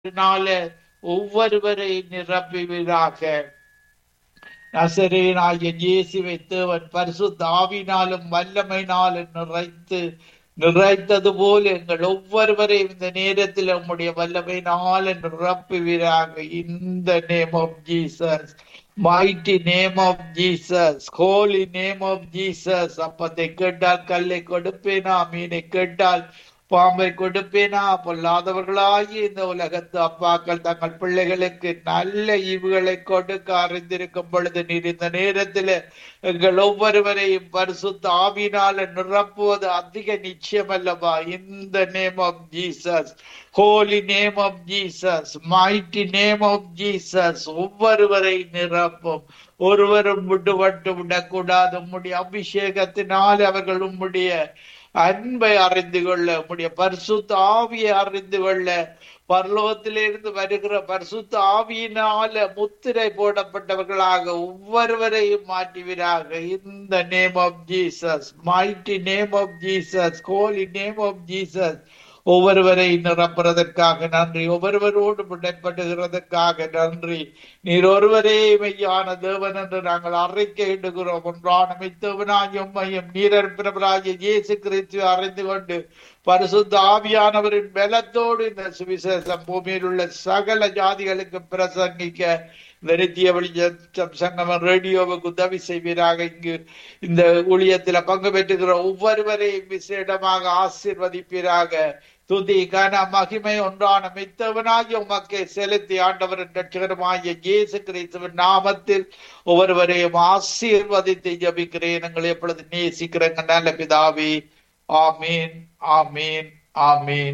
நாள ஒவ்வொருவரையும் நிரப்புவீராக நசரேனாகிய இயேசுவை தேவன் பரிசுத்த ஆவினாலும் வல்லமைனாலும் நிறைத்து நிறைத்தது போல எங்கள் ஒவ்வொருவரையும் இந்த நேரத்தில் உம்முடைய வல்லமையினால நிரப்புவீராக இந்த name of Jesus mighty name of Jesus, holy name of Jesus. அப்பத்தை கேட்டால் கல்லை கொடுப்பேனா மீனை கேட்டால் பாம்பை கொடுப்பேனா பொல்லாதவர்களாகி இந்த உலகத்து அப்பாக்கள் தங்கள் பிள்ளைகளுக்கு நல்ல ஈவுகளை கொடுக்க அறிந்திருக்கும் பொழுது நீர் இந்த நேரத்தில் எங்கள் ஒவ்வொருவரையும் பரிசுத்த ஆவினால நிரப்புவது அதிக நிச்சயம் அல்லவா இந்த name of Jesus holy name of Jesus mighty name of Jesus ஒவ்வொருவரை நிரப்பும் ஒருவரும் விட்டுவிட்டு விடக்கூடாது உம்முடைய அபிஷேகத்தினால் அவர்கள் உம்முடைய அன்பை அறிந்து கொள்ள உம்முடைய பரிசுத்த ஆவியை அறிந்து கொள்ள பரலோகத்திலிருந்து வருகிற பரிசுத்த ஆவியினால முத்திரை போடப்பட்டவர்களாக ஒவ்வொருவரையும் மாற்றுவீராக இந்த name of Jesus mighty name of Jesus holy name of Jesus ஒவ்வொருவரை நிரப்புறதற்காக நன்றி ஒவ்வொருவரோடு விடப்படுகிறதற்காக நன்றி நீர் ஒருவரே மெய்யான தேவன் என்று நாங்கள் அறிக்கையிடுகிறோம் ஒன்றான மெய்த்தவனாயும் மையம் நீரற்பிரபராகிய இயேசு கிறிஸ்துவை அறிந்து கொண்டு பரிசுத்த ஆவியானவரின் பலத்தோடு இந்த சுவிசேஷம் பூமியில் உள்ள சகல ஜாதிகளுக்கு பிரசங்கிக்க இந்த நித்திய வெளிச்சம் சங்கமம் ரேடியோவுக்கு உதவி செய்வீராக இங்கு இந்த ஊழியத்துல பங்கு பெற்றுகிற ஒவ்வொருவரையும் விசேடமாக ஆசீர்வதிப்பீராக துதி கன மகிமை ஒன்றான மித்தவனாகிய உமக்கை செலுத்தி ஆண்டவரின் ரட்சகரமாகிய இயேசு கிறிஸ்துவின் நாமத்தில் ஒவ்வொருவரையும் ஆசீர்வதித்து ஜபிக்கிறேன் எங்களை எப்பொழுது நேசிக்கிறேங்க நல்ல பிதாவே ஆமீன் ஆமீன் ஆமீன்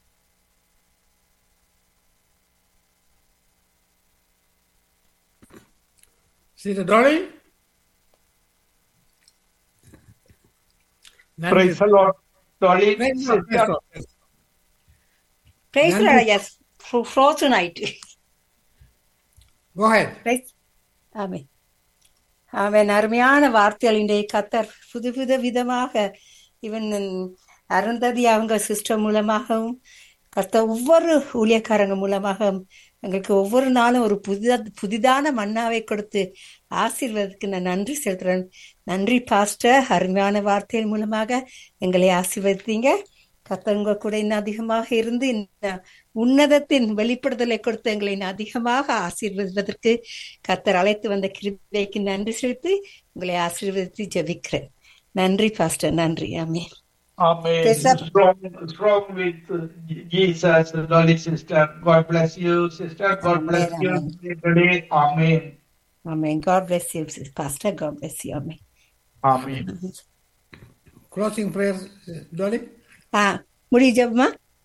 Sister Dolly? Praise the Lord. Dolly, Praise the Lord, praise the Lord. Praise the Nandri. Lord, yes. Fro- Froze tonight. Go ahead. Praise. ஆமென் ஆமென் அருமையான வார்த்தைகளின் கத்தர் புது புது விதமாக இவன் அருந்ததி அவங்க சிஸ்டம் மூலமாகவும் கர்த்தர் ஒவ்வொரு ஊழியக்காரங்க மூலமாகவும் எங்களுக்கு ஒவ்வொரு நாளும் ஒரு புதிதா புதிதான மன்னாவை கொடுத்து ஆசீர்வதற்கு நான் நன்றி செலுத்துறேன் நன்றி பாஸ்டர் அருமையான வார்த்தைகள் மூலமாக எங்களை ஆசீர்வதித்தீங்க கர்த்தர் உங்க கூட இன்னும் அதிகமாக இருந்து இந்த உன்னதத்தின் வெளிப்படுதலை கொடுத்து எங்களை இன்னும் அதிகமாக ஆசீர்வதிப்பதற்கு கர்த்தர் அழைத்து வந்த கிருபைக்கு நன்றி செலுத்தி உங்களை ஆசீர்வதித்து ஜெபிக்கிறேன் நன்றி பாஸ்டர் நன்றி ஆமே Amen. Praise the- Strong, strong with uh, Jesus, Dolly sister. God bless you, sister. God bless Amen, you amen. today. Amen. Amen God bless you pastor God bless you amen Amen. Closing prayers, uh, Dolly? ஆ முடிய ஜெபமா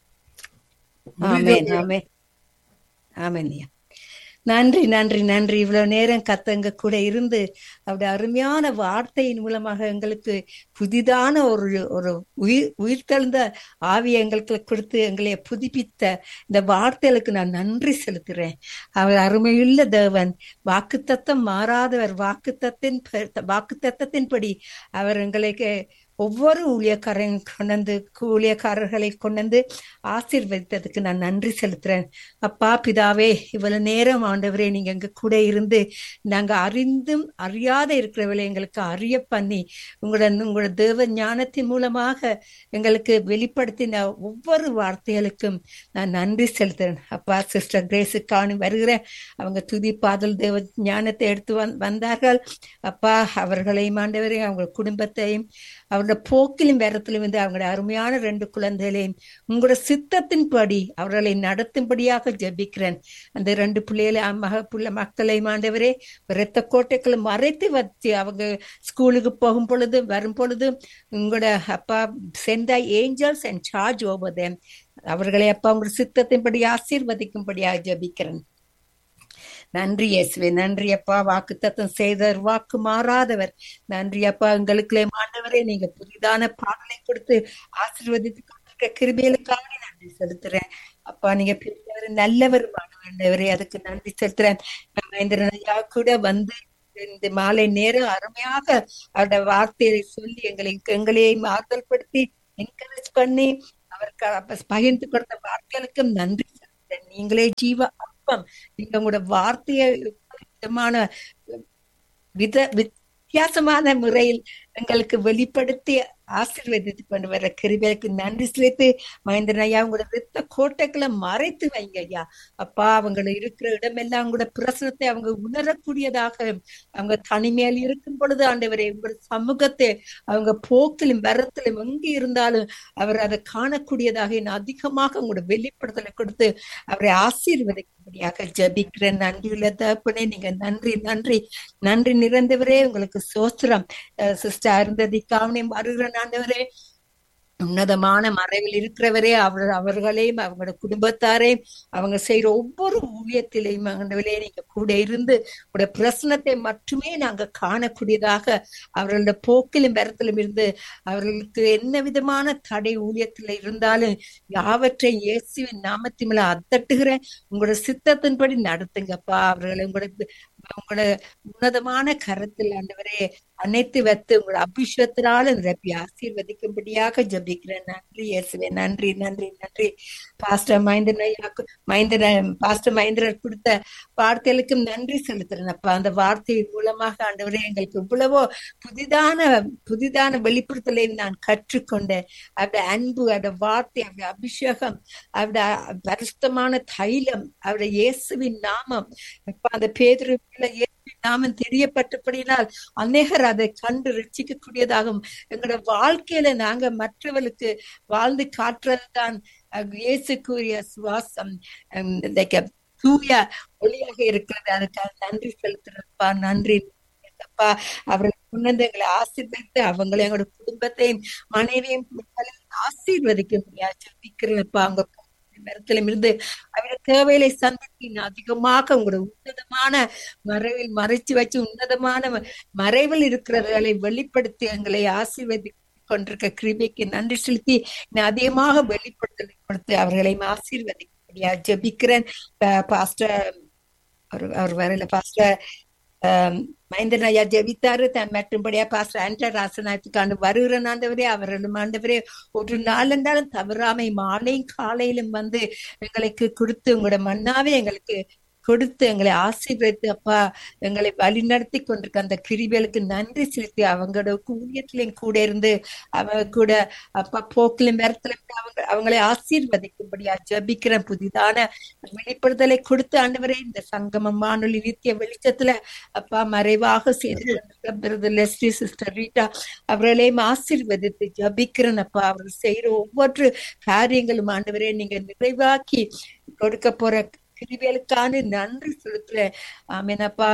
ஆமென் முடிஞ்ச- ஆமென் ஆமென் ஐயா நன்றி நன்றி நன்றி இவ்வளவு நேரம் கத்தங்க கூட இருந்து அப்படி அருமையான வார்த்தையின் மூலமாக எங்களுக்கு புதிதான ஒரு ஒரு உயிர் உயிர்த்தெழுந்த ஆவியை எங்களுக்கு கொடுத்து எங்களை புதுப்பித்த இந்த வார்த்தைகளுக்கு நான் நன்றி செலுத்துகிறேன் அவர் அருமையுள்ள தேவன் வாக்குத்தத்தம் மாறாதவர் வாக்குத்தத்தின் வாக்குத்தத்தின்படி அவர் எங்களுக்கு ஒவ்வொரு ஊழியக்காரன் கொண்டு ஊழியக்காரர்களை கொண்டு ஆசீர்வதித்ததுக்கு நான் நன்றி செலுத்துறேன் அப்பா பிதாவே இவ்வளவு நேரம் ஆண்டவரே நீங்க எங்க கூட இருந்து நாங்க அறிந்தும் அறியாத இருக்கிறவளை எங்களுக்கு அறிய பண்ணி உங்களோட உங்களோட தேவ ஞானத்தின் மூலமாக எங்களுக்கு வெளிப்படுத்தின ஒவ்வொரு வார்த்தைகளுக்கும் நான் நன்றி செலுத்துறேன் அப்பா சிஸ்டர் கிரேஸுக்கான வருகிறேன் அவங்க துதி பாதல் தேவ ஞானத்தை எடுத்து வந் வந்தார்கள் அப்பா அவர்களையும் ஆண்டவரே அவங்க குடும்பத்தையும் அவரோட போக்கிலும் வேரத்திலும் வந்து அவங்களோட அருமையான ரெண்டு குழந்தைகளையும் உங்களோட சித்தத்தின்படி அவர்களை நடத்தும்படியாக ஜெபிக்கிறேன் அந்த ரெண்டு பிள்ளைகளை அ- மக புள்ள மக்களை ஆண்டவரே இரத்த கோட்டைகளை மறைத்து வச்சு அவங்க ஸ்கூலுக்கு போகும் பொழுது வரும் பொழுது உங்களோட அப்பா sent angels and charge over them அவர்களை அப்பா உங்களோட சித்தத்தின்படி ஆசீர்வதிக்கும்படியாக ஜெபிக்கிறேன் நன்றி இயேசுவே நன்றி அப்பா வாக்கு தத்தம் செய்தவர் வாக்கு மாறாதவர் நன்றி அப்பா எங்களுக்கு ஆண்டவரே நீங்க புதிதான பாடலை கொடுத்து ஆசீர்வதித்து கொண்டிருக்க கிருபைகளுக்காக நன்றி செலுத்துறேன் அப்பா நீங்க பெரியவர் நல்லவர் ஆண்டவரே அதுக்கு நன்றி செலுத்துறேன் மகேந்திரன் ஐயா கூட வந்து இந்த மாலை நேரம் அருமையாக அவருடைய வார்த்தையை சொல்லி எங்களை எங்களையே ஆறுதல் படுத்தி என்கரேஜ் பண்ணி அவருக்கு அப்ப பகிர்ந்து கொடுத்த வார்த்தைகளுக்கும் நன்றி செலுத்துறேன் நீங்களே ஜீவ அப்பம் நீங்க உங்களோட வார்த்தையை விதமான வித வித்தியாசமான முறையில் எங்களுக்கு வெளிப்படுத்தி ஆசீர்வதித்து கொண்டு வர கிருபைக்கு நன்றி செலுத்து மகேந்திரன் ஐயா உங்களோட ரத்த கோட்டைகளை மறைத்து வைங்க ஐயா அப்பா அவங்க இருக்கிற இடமெல்லாம் உங்களோட பிரசனத்தை அவங்க உணரக்கூடியதாக அவங்க தனிமையில் இருக்கும் பொழுது ஆண்டவரே உங்களோட சமூகத்தை அவங்க போக்கிலும் வரத்திலும் எங்கே இருந்தாலும் அவர் அதை காணக்கூடியதாக இன்னும் அதிகமாக உங்களோட வெளிப்படுத்தலை கொடுத்து அவரை ஆசீர்வதிக்கும்படியாக ஜபிக்கிறேன் நன்றியுள்ள தகப்பனே நீங்க நன்றி நன்றி நன்றி நிறைந்தவரே உங்களுக்கு சோஸ்திரம் சிஸ்டர் அருந்ததிக்காவனே வருகிற ஆண்டவரே உன்னதமான மறைவில் இருக்கிறவரே அவர் அவர்களையும் அவங்களோட குடும்பத்தாரையும் அவங்க செய்யற ஒவ்வொரு ஊழியத்திலையும் ஆண்டவரே நீங்க கூட இருந்து உடைய பிரசனத்தை மட்டுமே நாங்க காணக்கூடியதாக அவர்களோட போக்கிலும் வரத்திலும் இருந்து அவர்களுக்கு என்ன விதமான தடை ஊழியத்துல இருந்தாலும் யாவற்றையும் இயேசுவின் நாமத்தின் மேல அத்தட்டுகிறேன் உங்களோட சித்தத்தின்படி நடத்துங்கப்பா அவர்களை உங்களோட உங்களோட உன்னதமான கரத்தில் ஆண்டவரே அனைத்து வைத்து உங்களோட அபிஷேகத்தினால நிரப்பி ஆசீர்வதிக்கும்படியாக ஜபிக்கிறேன் நன்றி இயேசுவே நன்றி நன்றி நன்றி பாஸ்டர் மகேந்திரன் மகேந்திரன் பாஸ்டர் மகேந்திரன் கொடுத்த வார்த்தைகளுக்கும் நன்றி செலுத்துறேன் அப்பா அந்த வார்த்தையின் மூலமாக ஆண்டவரே எங்களுக்கு இவ்வளவோ புதிதான புதிதான வெளிப்படுத்தலை நான் கற்றுக்கொண்டேன் அவருடைய அன்பு அவருடைய வார்த்தை அவருடைய அபிஷேகம் அவருடைய பரிசுத்தமான தைலம் அவருடைய இயேசுவின் நாமம் அப்ப அந்த பேதருக்குள்ள இயேசுவின் நாமம் தெரியப்பட்டபடினால் அநேகர் அதை கண்டு ரசிக்கக்கூடியதாகும் எங்களோட வாழ்க்கையில நாங்க மற்றவர்களுக்கு வாழ்ந்து காட்டுறதுதான் இயேசுக்குரிய சுவாசம் தூய ஒளியாக இருக்கிறது அதுக்காக நன்றி செலுத்துறப்பா நன்றி அப்பா அவர்கள் குழந்தைகளை ஆசீர்வதித்து அவங்களை எங்களோட குடும்பத்தையும் மனைவியும் ஆசீர்வதிக்க முடியாது ஜபிக்கிறப்பா அவங்க மரத்திலும் இருந்து அவருடைய தேவைகளை சந்தித்து அதிகமாக உங்களோட உன்னதமான மறைவில் மறைச்சு வச்சு உன்னதமான மறைவில் இருக்கிறவர்களை வெளிப்படுத்தி எங்களை ஆசீர்வதி கொண்டிருக்க கிருபிக்கு நன்றி செலுத்தி அதிகமாக வெளிப்படுத்தலை கொடுத்து அவர்களையும் ஆசீர்வதிக்க ஜபிக்கிறேன் பாஸ்டர் அவர் வரல பாஸ்டர் மகேந்திரன் ஐயா ஜெபித்தாரு தன் மற்றும்படியா பாஸ்டர் ஆண்டர் ராசநாயத்துக்காண்டு வருகிற ஆண்டவரே அவர்களும் ஆண்டவரே ஒரு நாள் என்றாலும் தவறாமை மாலையும் காலையிலும் வந்து எங்களுக்கு கொடுத்து உங்களோட மண்ணாவே எங்களுக்கு கொடுத்து எங்களை ஆசீர்வதித்து அப்பா எங்களை வழிநடத்தி கொண்டிருக்க அந்த கிரிபிகளுக்கு நன்றி செலுத்தி அவங்களோட ஊழியத்திலையும் கூட இருந்து அவங்க கூட அப்பா போக்கிலும் மரத்துல அவங்க அவங்களை ஆசீர்வதிக்கும்படியா ஜபிக்கிற புதிதான வெளிப்படுதலை கொடுத்து ஆண்டவரே இந்த சங்கமம் வானொலி நித்திய வெளிச்சத்துல அப்பா மறைவாக செய்து லெஸ்டி சிஸ்டர் ரீட்டா அவர்களையும் ஆசீர்வதித்து ஜபிக்கிறேன் அப்பா அவர்கள் செய்யற ஒவ்வொரு காரியங்களும் ஆண்டவரே நீங்க நிறைவாக்கி கொடுக்க போற கிருவியலுக்கான நன்றி செலுத்துறேன் ஆமீனப்பா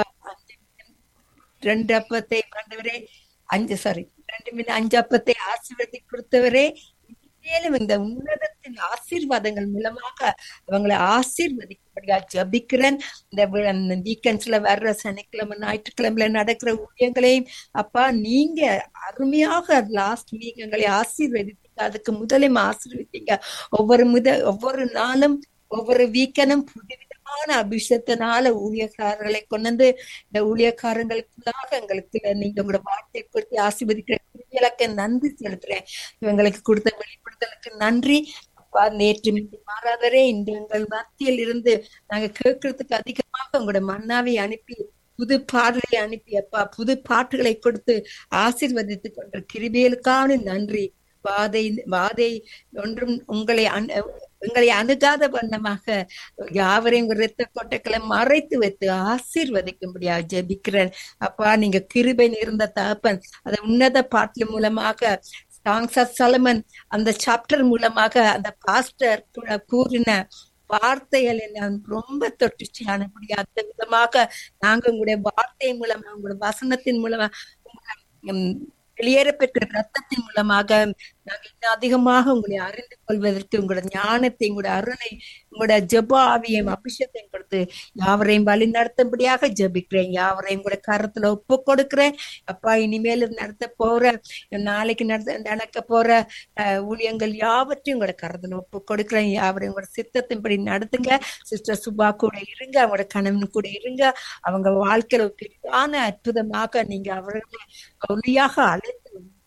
ரெண்டு அப்பத்தை ஆண்டவரே அஞ்சு சாரி ரெண்டு மீன் அஞ்சு அப்பத்தை ஆசீர்வதி கொடுத்தவரே மேலும் இந்த உன்னதத்தின் ஆசீர்வாதங்கள் மூலமாக அவங்களை ஆசீர்வதிக்கும்படியா ஜபிக்கிறேன் இந்த வீக்கெண்ட்ஸ்ல வர்ற சனிக்கிழமை ஞாயிற்றுக்கிழமைல நடக்கிற ஊழியங்களையும் அப்பா நீங்க அருமையாக லாஸ்ட் வீக் எங்களை ஆசீர்வதித்தீங்க அதுக்கு முதலையும் ஆசீர்வதித்தீங்க ஒவ்வொரு முத ஒவ்வொரு நாளும் ஒவ்வொரு வீக்கனும் புதுவிதமான அபிஷேகத்தினால ஊழியக்காரர்களை கொண்டு இந்த ஊழியக்காரங்களுக்குள்ளாக எங்களுக்கு நீங்க உங்களோட வார்த்தை குறித்து ஆசீர்வதிக்கிற இலக்க நன்றி செலுத்துறேன் இவங்களுக்கு கொடுத்த வெளிப்படுத்தலுக்கு நன்றி அப்பா நேற்று மாறாதரே இன்று எங்கள் மத்தியில் இருந்து நாங்க கேட்கறதுக்கு அதிகமாக உங்களோட மன்னாவை அனுப்பி புது பாடலை அனுப்பி அப்பா புது பாட்டுகளை கொடுத்து ஆசீர்வதித்து கொண்ட கிருபியலுக்கான நன்றி வாதை வாதை ஒன்றும் உங்களை எங்களை அணுகாத வண்ணமாக யாவரையும் இரத்த கொட்டைகளை மறைத்து வைத்து ஆசீர்வதிக்கும்படியா ஜெபிக்கிறேன் அப்பா நீங்க கிருபை இருந்த தகப்பன் அதை உன்னத பாட்டில் மூலமாக சாங்ஸ் ஆஃப் சலமன் அந்த சாப்டர் மூலமாக அந்த பாஸ்டர் கூறின வார்த்தைகளை நான் ரொம்ப தொட்டுச்சு ஆனபடி அந்த விதமாக நாங்க உங்களுடைய வார்த்தை மூலமா உங்களுடைய வசனத்தின் மூலமா வெளியேறப்பெற்ற ரத்தத்தின் மூலமாக நாங்கள் இன்னும் அதிகமாக உங்களை அறிந்து கொள்வதற்கு உங்களோட ஞானத்தை உங்களோட அருளை உங்களோட ஜப ஆவியையும் அபிஷேகத்தையும் கொடுத்து யாவரையும் வழி நடத்தும்படியாக ஜபிக்கிறேன் யாவரையும் கூட கரத்துல ஒப்பு கொடுக்கிறேன் அப்பா இனிமேல் நடத்த போற நாளைக்கு நடத்த நடக்க போற ஊழியங்கள் யாவற்றையும் உங்களோட கரத்துல ஒப்பு கொடுக்கிறேன் யாவரையும் உங்களோட சித்தத்தின்படி நடத்துங்க சிஸ்டர் சுபா கூட இருங்க அவங்களோட கணவன் கூட இருங்க அவங்க வாழ்க்கையில பெரிதான அற்புதமாக நீங்க அவர்களை ஒளியாக அழைத்து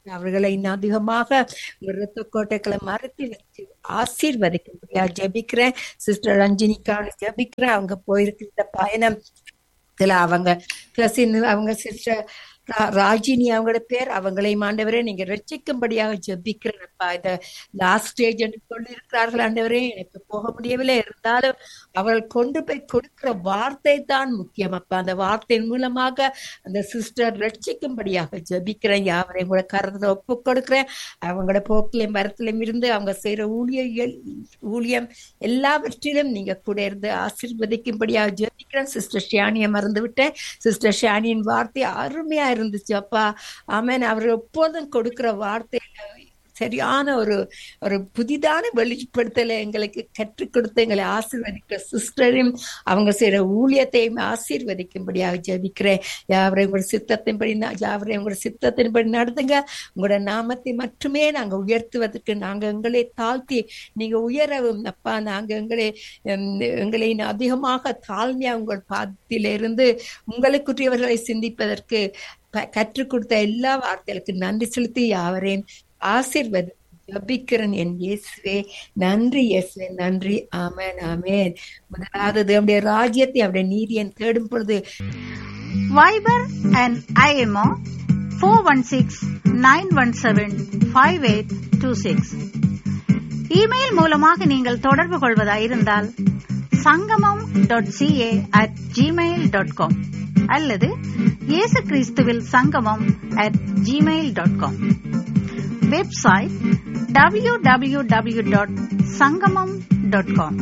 அவர்களை இன்னும் அதிகமாக இரத்த கோட்டைகளை மறுத்து வச்சு ஆசீர்வதிக்கும்படியா ஜெபிக்கிறேன் சிஸ்டர் ரஞ்சினிக்கான ஜெபிக்கிறேன் அவங்க போயிருக்கிற இந்த பயணம் இதுல அவங்க கசின் அவங்க சிஸ்டர் ராஜினி அவங்களோட பேர் அவங்களை ஆண்டவரே நீங்க ரட்சிக்கும்படியாக ஜெபிக்கிறேன்ப்பா இந்த லாஸ்ட் ஸ்டேஜ் என்று சொல்லியிருக்கிறார்கள் ஆண்டவரே எனக்கு போக முடியவில்லை இருந்தாலும் அவர்கள் கொண்டு போய் கொடுக்கிற வார்த்தை தான் முக்கியம் அப்பா அந்த வார்த்தையின் மூலமாக அந்த சிஸ்டர் ரட்சிக்கும்படியாக ஜெபிக்கிறேன் யாவரையும் கூட கருத்தை ஒப்பு கொடுக்கிறேன் அவங்களோட போக்கிலையும் மரத்திலும் இருந்து அவங்க செய்யற ஊழிய ஊழியம் எல்லாவற்றிலும் நீங்க கூட இருந்து ஆசீர்வதிக்கும்படியாக ஜெபிக்கிறேன் சிஸ்டர் ஷியானியை மறந்து விட்டேன் சிஸ்டர் ஷியானியின் வார்த்தை அருமையா இருந்துச்சு அப்பா ஆமேன் அவர் எப்போதும் கொடுக்கிற வார்த்தை சரியான ஒரு ஒரு புதிதான வெளிப்படுத்தலை எங்களுக்கு கற்றுக் கொடுத்து எங்களை ஆசீர்வதிக்கிற சிஸ்டரையும் அவங்க செய்யற ஊழியத்தையும் ஆசீர்வதிக்கும்படியாக ஜபிக்கிறேன் யாவரையும் உங்களோட சித்தத்தின்படி யாவரையும் உங்களோட சித்தத்தின்படி நடத்துங்க உங்களோட நாமத்தை மட்டுமே நாங்க உயர்த்துவதற்கு நாங்க எங்களை தாழ்த்தி நீங்க உயரவும் அப்பா நாங்க எங்களை எங்களை அதிகமாக தாழ்மையா உங்கள் பாதத்திலிருந்து உங்களுக்குரியவர்களை சிந்திப்பதற்கு கற்றுக் கொடுத்த எல்லா வார்த்தைகளுக்கு நன்றி செலுத்தி யாவரையும் ஆசிர்வதி ஜபிக்கிறேன் என் இயேசுவே நன்றி இயேசுவே நன்றி ஆமேன் ஆமேன் முதலாவது அவருடைய ராஜ்யத்தை அவருடைய நீதியை தேடும் பொழுது Viber and IMO four one six nine one seven five eight two six email மூலமாக நீங்கள் தொடர்பு கொள்வதாயிருந்தால் Sangamam dot CA at Gmail dot com அல்லது இயேசு கிறிஸ்துவில் Sangamam at Gmail dot com website W W W dot Sangamam dot com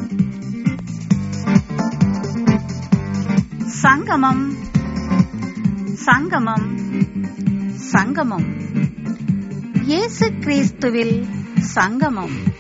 Sangamam Sangamam சங்கமம் இயேசு கிறிஸ்துவில் சங்கமம்